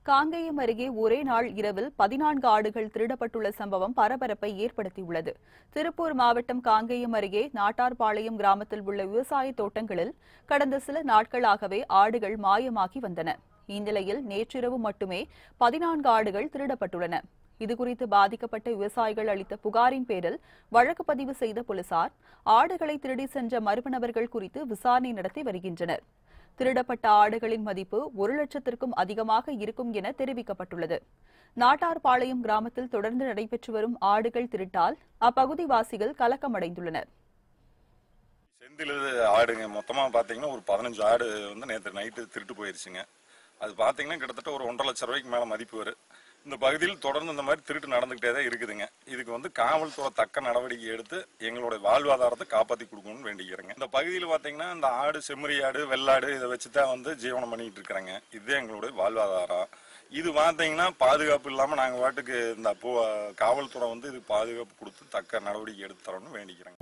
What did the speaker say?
காங்கேயம் அருகே ஒரே நாள் இரவில் பதினான்கு ஆடுகள் திருடப்பட்டுள்ள சம்பவம் பரபரப்பை ஏற்படுத்தியுள்ளது திருப்பூர் மாவட்டம் காங்கேயம் அருகே நாட்டார்பாளையம் கிராமத்தில் உள்ள விவசாய தோட்டங்களில் கடந்த சில நாட்களாகவே ஆடுகள் மாயமாகி வந்தன இந்நிலையில் நேற்றிரவு மட்டுமே பதினான்கு ஆடுகள் திருடப்பட்டுள்ளன இதுகுறித்து பாதிக்கப்பட்ட விவசாயிகள் அளித்த புகாரின் பேரில் வழக்கு பதிவு செய்த போலீசார் ஆடுகளை திருடி சென்ற மர்ம நபர்கள் குறித்து விசாரணை நடத்தி வருகின்றனர் திருடப்பட்ட ஆடுகளின் மதிப்பு ஒரு லட்சத்திற்கும் அதிகமாக இருக்கும் என தெரிவிக்கப்பட்டுள்ளது நாட்டார்பாளையம் கிராமத்தில் தொடர்ந்து நடைபெற்று வரும் ஆடுகள் திருட்டால் அப்பகுதி வாசிகள் கலக்கமடைந்துள்ளனர் செந்தில் ஆடுங்க மொத்தமாக பார்த்தீங்கன்னா ஒரு பதினஞ்சு ஆடு வந்து நேற்று நைட்டு திருட்டு போயிருச்சுங்க அது பார்த்தீங்கன்னா கிட்டத்தட்ட ஒரு ஒன்றரை லட்ச ரூபாய்க்கு மேலே மதிப்பு வரும் இந்த பகுதியில் தொடர்ந்து இந்த மாதிரி திருட்டு நடந்துகிட்டே தான் இருக்குதுங்க இதுக்கு வந்து காவல்துறை தக்க நடவடிக்கை எடுத்து எங்களுடைய வாழ்வாதாரத்தை காப்பாற்றி கொடுக்கணும்னு வேண்டிக்கிறேங்க இந்த பகுதியில் பார்த்தீங்கன்னா இந்த ஆடு செம்மறி ஆடு வெள்ளாடு இதை வச்சு தான் வந்து ஜீவனம் பண்ணிட்டு இருக்கிறாங்க இதுதான் எங்களுடைய வாழ்வாதாரம் இது பார்த்தீங்கன்னா பாதுகாப்பு இல்லாமல் நாங்கள் வாட்டுக்கு இந்த பூ காவல்துறை வந்து இது பாதுகாப்பு கொடுத்து தக்க நடவடிக்கை எடுத்து தரணும்னு வேண்டிக்கிறேங்க